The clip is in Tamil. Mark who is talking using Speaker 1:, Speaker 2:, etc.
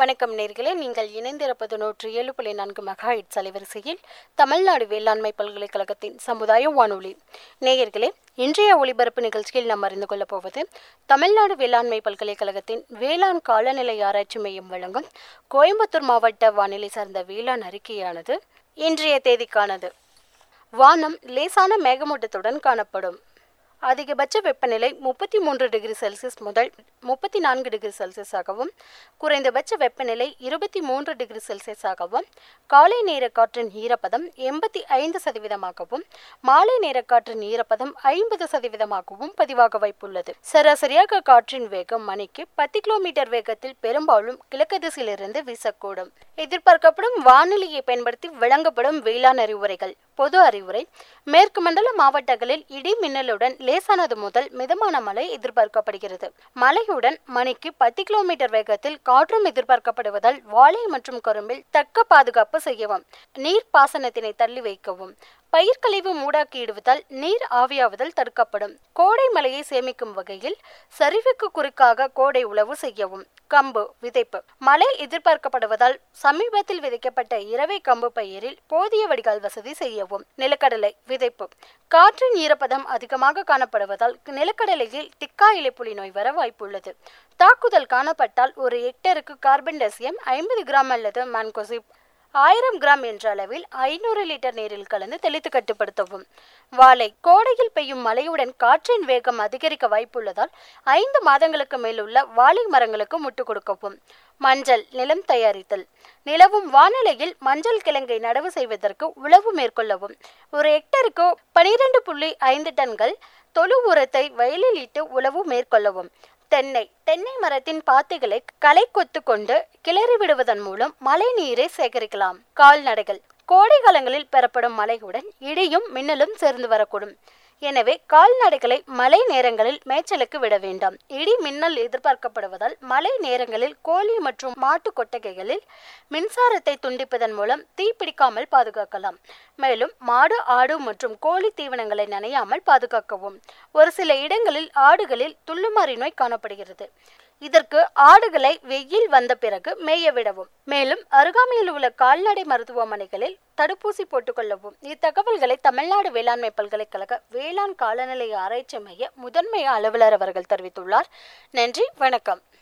Speaker 1: வணக்கம் நேர்களே நீங்கள் இணைந்திருப்பது நூற்றி ஏழு புள்ளி நான்கு மெகா ஹெட்ஸ் அலைவரிசையில் தமிழ்நாடு வேளாண்மை பல்கலைக்கழகத்தின் சமுதாய வானொலி நேயர்களே இன்றைய ஒளிபரப்பு நிகழ்ச்சியில் நாம் அறிந்து கொள்ளப் போவது தமிழ்நாடு வேளாண்மை பல்கலைக்கழகத்தின் வேளாண் காலநிலை ஆராய்ச்சி மையம் வழங்கும் கோயம்புத்தூர் மாவட்ட வானிலை சார்ந்த வேளாண் அறிக்கையானது இன்றைய தேதிக்கானது வானம் லேசான மேகமூட்டத்துடன் காணப்படும் அதிகபட்ச வெப்பநிலை முப்பத்தி மூன்று டிகிரி செல்சியஸ் முதல் முப்பத்தி நான்கு டிகிரி செல்சியஸாகவும் குறைந்தபட்ச வெப்பநிலை இருபத்தி மூன்று டிகிரி செல்சியஸாகவும் காலை நேர காற்றின் ஈரப்பதம் எண்பத்தி ஐந்து சதவீதமாகவும் மாலை நேர காற்றின் ஈரப்பதம் ஐம்பது சதவீதமாகவும் பதிவாக வாய்ப்புள்ளது சராசரியாக காற்றின் வேகம் மணிக்கு பத்து கிலோமீட்டர் வேகத்தில் பெரும்பாலும் கிழக்கு திசையிலிருந்து வீசக்கூடும் எதிர்பார்க்கப்படும் வானிலையை பயன்படுத்தி வழங்கப்படும் வேளாண் அறிவுரைகள் பொது அறிவுரை மேற்கு மண்டல மாவட்டங்களில் இடி மின்னலுடன் லேசானது முதல் மிதமான மழை எதிர்பார்க்கப்படுகிறது மழையுடன் மணிக்கு பத்து கிலோமீட்டர் வேகத்தில் காற்றும் எதிர்பார்க்கப்படுவதால் வாழை மற்றும் கரும்பில் தக்க பாதுகாப்பு செய்யவும் நீர் பாசனத்தினை தள்ளி வைக்கவும் பயிர்க்கழிவு மூடாக்கிடுவதால் நீர் ஆவியாவதல் தடுக்கப்படும் கோடை மழையை சேமிக்கும் வகையில் சரிவுக்கு குறுக்காக கோடை உழவு செய்யவும் கம்பு விதைப்பு மழை எதிர்பார்க்கப்படுவதால் சமீபத்தில் விதைக்கப்பட்ட இரவை கம்பு பயிரில் போதிய வடிகால் வசதி செய்யவும் நிலக்கடலை விதைப்பு காற்றின் ஈரப்பதம் அதிகமாக காணப்படுவதால் நிலக்கடலையில் திக்கா இலைப்புலி நோய் வர வாய்ப்புள்ளது தாக்குதல் காணப்பட்டால் ஒரு ஹெக்டருக்கு கார்பன் டெசியம் ஐம்பது கிராம் அல்லது மான்கோசிப் ஆயிரம் கிராம் என்ற அளவில் ஐநூறு லிட்டர் நீரில் கலந்து தெளித்து கட்டுப்படுத்தவும் வாழை கோடையில் பெய்யும் மழையுடன் காற்றின் வேகம் அதிகரிக்க வாய்ப்புள்ளதால் ஐந்து மாதங்களுக்கு மேலுள்ள வாழை மரங்களுக்கு முட்டு கொடுக்கவும் மஞ்சள் நிலம் தயாரித்தல் நிலவும் வானிலையில் மஞ்சள் கிழங்கை நடவு செய்வதற்கு உழவு மேற்கொள்ளவும் ஒரு ஹெக்டருக்கு பனிரெண்டு புள்ளி ஐந்து டன்கள் தொழு உரத்தை வயலில் இட்டு உழவு மேற்கொள்ளவும் தென்னை தென்னை மரத்தின் பாத்தைகளை களை கொத்து கொண்டு கிளறி விடுவதன் மூலம் மழை நீரை சேகரிக்கலாம் கால்நடைகள் கோடை காலங்களில் பெறப்படும் மழையுடன் இடியும் மின்னலும் சேர்ந்து வரக்கூடும் எனவே கால்நடைகளை மழை நேரங்களில் மேய்ச்சலுக்கு விட வேண்டாம் இடி மின்னல் எதிர்பார்க்கப்படுவதால் மழை நேரங்களில் கோழி மற்றும் மாட்டு கொட்டகைகளில் மின்சாரத்தை துண்டிப்பதன் மூலம் தீப்பிடிக்காமல் பாதுகாக்கலாம் மேலும் மாடு ஆடு மற்றும் கோழி தீவனங்களை நனையாமல் பாதுகாக்கவும் ஒரு சில இடங்களில் ஆடுகளில் துள்ளுமாறி நோய் காணப்படுகிறது இதற்கு ஆடுகளை வெயில் வந்த பிறகு மேய விடவும் மேலும் அருகாமையில் உள்ள கால்நடை மருத்துவமனைகளில் தடுப்பூசி போட்டுக்கொள்ளவும் இத்தகவல்களை தமிழ்நாடு வேளாண்மை பல்கலைக்கழக வேளாண் காலநிலை ஆராய்ச்சி மைய முதன்மை அலுவலர் அவர்கள் தெரிவித்துள்ளார் நன்றி வணக்கம்